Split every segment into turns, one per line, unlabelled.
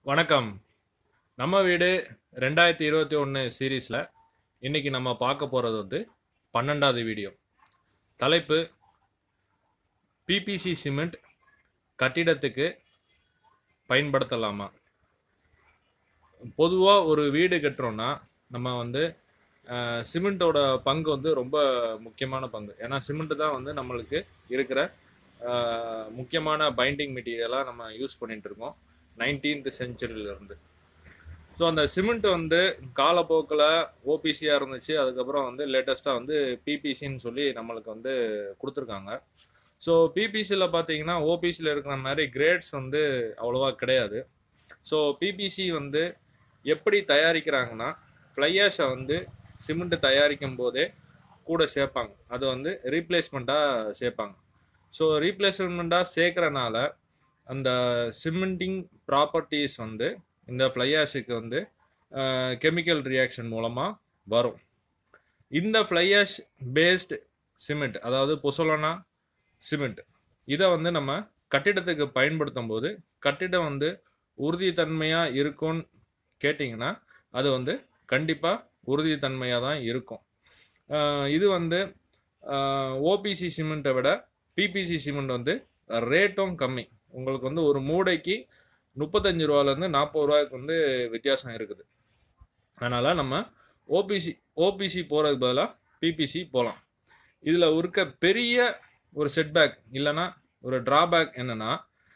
வணக்கம் நம்ம வீடு ரெண்டாயிரத்தி இருபத்தி ஒன்று சீரீஸில் இன்னைக்கு நம்ம பார்க்க போகிறது வந்து பன்னெண்டாவது வீடியோ தலைப்பு பிபிசி சிமெண்ட் கட்டிடத்துக்கு பயன்படுத்தலாமா பொதுவாக ஒரு வீடு கட்டுறோன்னா நம்ம வந்து அஹ், சிமெண்ட்டோட பங்கு வந்து ரொம்ப முக்கியமான பங்கு ஏன்னா சிமெண்ட் தான் வந்து நம்மளுக்கு இருக்கிற அஹ், முக்கியமான பைண்டிங் மெட்டீரியலாக நம்ம யூஸ் பண்ணிட்டு இருக்கோம் நைன்டீன்த் செஞ்சுரியிலேருந்து ஸோ அந்த சிமெண்ட் வந்து காலப்போக்கில் ஓபிசியாக இருந்துச்சு அதுக்கப்புறம் வந்து லேட்டஸ்ட்டாக வந்து பிபிசின்னு சொல்லி நம்மளுக்கு வந்து கொடுத்துருக்காங்க ஸோ பிபிசியில் பார்த்தீங்கன்னா ஓபிசியில் இருக்கிற மாதிரி கிரேட்ஸ் வந்து அவ்வளோவா கிடையாது ஸோ பிபிசி வந்து எப்படி தயாரிக்கிறாங்கன்னா ஃப்ளையாஷை வந்து சிமெண்ட் தயாரிக்கும் போதே கூட சேர்ப்பாங்க அது வந்து ரீப்ளேஸ்மெண்ட்டாக சேர்ப்பாங்க ஸோ ரீப்ளேஸ்மெண்ட்டாக சேர்க்குறனால அந்த சிமெண்டிங் ப்ராப்பர்ட்டிஸ் வந்து இந்த ஃப்ளையாஷுக்கு வந்து கெமிக்கல் ரியாக்ஷன் மூலமாக வரும் இந்த ஃப்ளையாஷ் பேஸ்டு சிமெண்ட் அதாவது பொசோலனா சிமெண்ட் இதை வந்து நம்ம கட்டிடத்துக்கு பயன்படுத்தும் போது கட்டிடம் வந்து உறுதித்தன்மையாக இருக்கும்னு கேட்டிங்கன்னா அது வந்து கண்டிப்பாக உறுதித்தன்மையாக தான் இருக்கும் அஹ் இது வந்து ஓபிசி சிமெண்ட்டை விட பிபிசி சிமெண்ட் வந்து ரேட்டும் கம்மி உங்களுக்கு வந்து ஒரு மூடைக்கு முப்பத்தஞ்சு ரூபாலேருந்து நாற்பது ரூபாய்க்கு வந்து வித்தியாசம் இருக்குது அதனால் நம்ம ஓபிசி ஓபிசி போகிறதுக்கு பதிலாக பிபிசி போகலாம் இதில் இருக்க பெரிய ஒரு செட்பேக் இல்லைன்னா ஒரு ட்ராபேக் என்னென்னா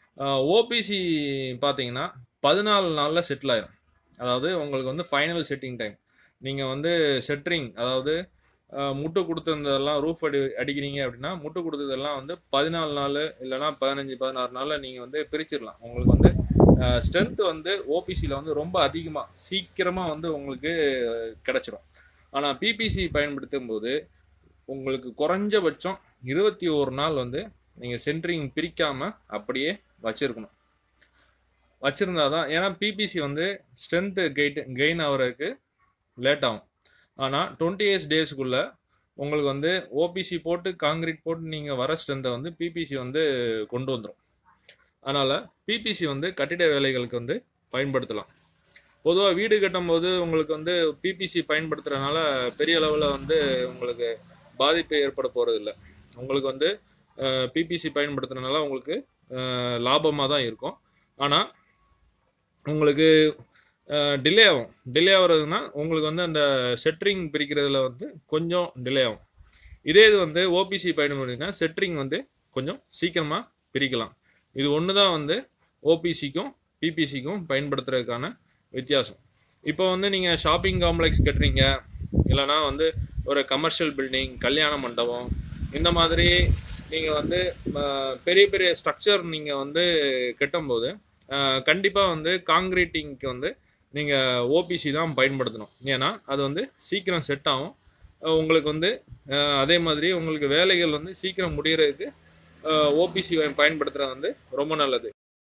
ஓபிசி பார்த்தீங்கன்னா பதினாலு நாளில் செட்டில் ஆயிரும் அதாவது உங்களுக்கு வந்து ஃபைனல் செட்டிங் டைம் நீங்கள் வந்து செட்ரிங் அதாவது அஹ், முட்டு கொடுத்துருந்ததெல்லாம் ரூஃப் அடி அடிக்கிறீங்க அப்படின்னா முட்டு கொடுத்ததெல்லாம் வந்து பதினாலு நாள் இல்லைன்னா பதினஞ்சு பதினாறு நாளில் நீங்கள் வந்து பிரிச்சிடலாம் உங்களுக்கு வந்து ஸ்ட்ரென்த் வந்து ஓபிசியில் வந்து ரொம்ப அதிகமாக சீக்கிரமாக வந்து உங்களுக்கு கிடச்சிரும் ஆனால் பிபிசி பயன்படுத்தும் போது உங்களுக்கு குறைஞ்சபட்சம் இருபத்தி ஒரு நாள் வந்து நீங்கள் சென்ட்ரிங் பிரிக்காமல் அப்படியே வச்சுருக்கணும் வச்சுருந்தா தான் ஏன்னா பிபிசி வந்து ஸ்ட்ரென்த்து கெயிட் கெயின் ஆகிறதுக்கு லேட் ஆகும் ஆனால் டுவெண்ட்டி எயிட் டேஸ்க்குள்ளே உங்களுக்கு வந்து ஓபிசி போட்டு காங்கிரீட் போட்டு நீங்கள் வர ஸ்ட்ரென்த்தை வந்து பிபிசி வந்து கொண்டு வந்துடும் அதனால் பிபிசி வந்து கட்டிட வேலைகளுக்கு வந்து பயன்படுத்தலாம் பொதுவாக வீடு கட்டும்போது உங்களுக்கு வந்து பிபிசி பயன்படுத்துறதுனால பெரிய அளவில் வந்து உங்களுக்கு பாதிப்பு ஏற்பட போகிறது இல்லை உங்களுக்கு வந்து பிபிசி பயன்படுத்துறதுனால உங்களுக்கு லாபமாக தான் இருக்கும் ஆனால் உங்களுக்கு டிலே ஆகும் டிலே ஆகுறதுனா உங்களுக்கு வந்து அந்த செட்ரிங் பிரிக்கிறதுல வந்து கொஞ்சம் டிலே ஆகும் இதே இது வந்து ஓபிசி பயன்படுத்தினா செட்ரிங் வந்து கொஞ்சம் சீக்கிரமாக பிரிக்கலாம் இது ஒன்று தான் வந்து ஓபிசிக்கும் பிபிசிக்கும் பயன்படுத்துறதுக்கான வித்தியாசம் இப்போ வந்து நீங்கள் ஷாப்பிங் காம்ப்ளெக்ஸ் கட்டுறீங்க இல்லைனா வந்து ஒரு கமர்ஷியல் பில்டிங் கல்யாண மண்டபம் இந்த மாதிரி நீங்கள் வந்து அஹ், பெரிய பெரிய ஸ்ட்ரக்சர் நீங்கள் வந்து கட்டும்போது கண்டிப்பாக வந்து காங்கிரீட்டிங்க்கு வந்து நீங்கள் ஓபிசி தான் பயன்படுத்தணும் ஏன்னா அது வந்து சீக்கிரம் செட் ஆகும் அஹ், உங்களுக்கு வந்து அஹ், அதே மாதிரி உங்களுக்கு வேலைகள் வந்து சீக்கிரம் முடியறதுக்கு ஓபிசி பயன்படுத்துறது வந்து ரொம்ப நல்லது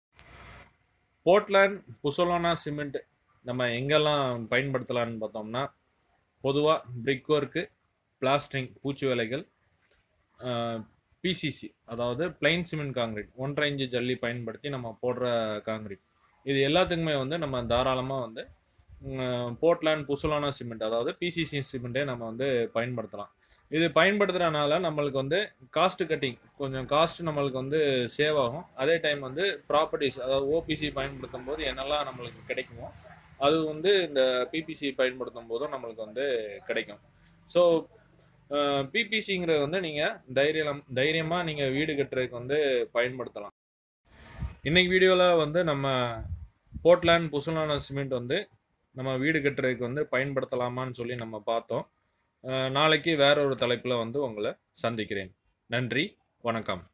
போர்ட்லேண்ட் புசோலானா சிமெண்ட் நம்ம எங்கெல்லாம் பயன்படுத்தலாம்னு பார்த்தோம்னா பொதுவாக பிரிக் ஒர்க்கு பிளாஸ்டரிங் பூச்சி வேலைகள் பிசிசி அதாவது பிளைன் சிமெண்ட் காங்கிரீட் ஒன்றரை இன்ச்சு ஜல்லி பயன்படுத்தி நம்ம போடுற காங்கிரீட் இது எல்லாத்துக்குமே வந்து நம்ம தாராளமாக வந்து போர்ட்லேண்ட் புசோலானா சிமெண்ட் அதாவது பிசிசி சிமெண்ட்டே நம்ம வந்து பயன்படுத்தலாம் இது பயன்படுத்துறதுனால நம்மளுக்கு வந்து காஸ்ட் கட்டிங் கொஞ்சம் காஸ்ட் நம்மளுக்கு வந்து சேவ் ஆகும் அதே டைம் வந்து ப்ராப்பர்ட்டிஸ் அதாவது ஓபிசி பயன்படுத்தும் போது என்னெல்லாம் நம்மளுக்கு கிடைக்குமோ அது வந்து இந்த பிபிசி பயன்படுத்தும் போதும் நம்மளுக்கு வந்து கிடைக்கும் ஸோ பிபிசிங்கிறது வந்து நீங்கள் தைரியம் தைரியமாக நீங்கள் வீடு கட்டுறதுக்கு வந்து பயன்படுத்தலாம் இன்னைக்கு வீடியோவில் வந்து நம்ம போர்ட்லேண்ட் புசலான சிமெண்ட் வந்து நம்ம வீடு கட்டுறதுக்கு வந்து பயன்படுத்தலாமான்னு சொல்லி நம்ம பார்த்தோம் அஹ் நாளைக்கு வேற ஒரு தலைப்பில் வந்து உங்களை சந்திக்கிறேன் நன்றி வணக்கம்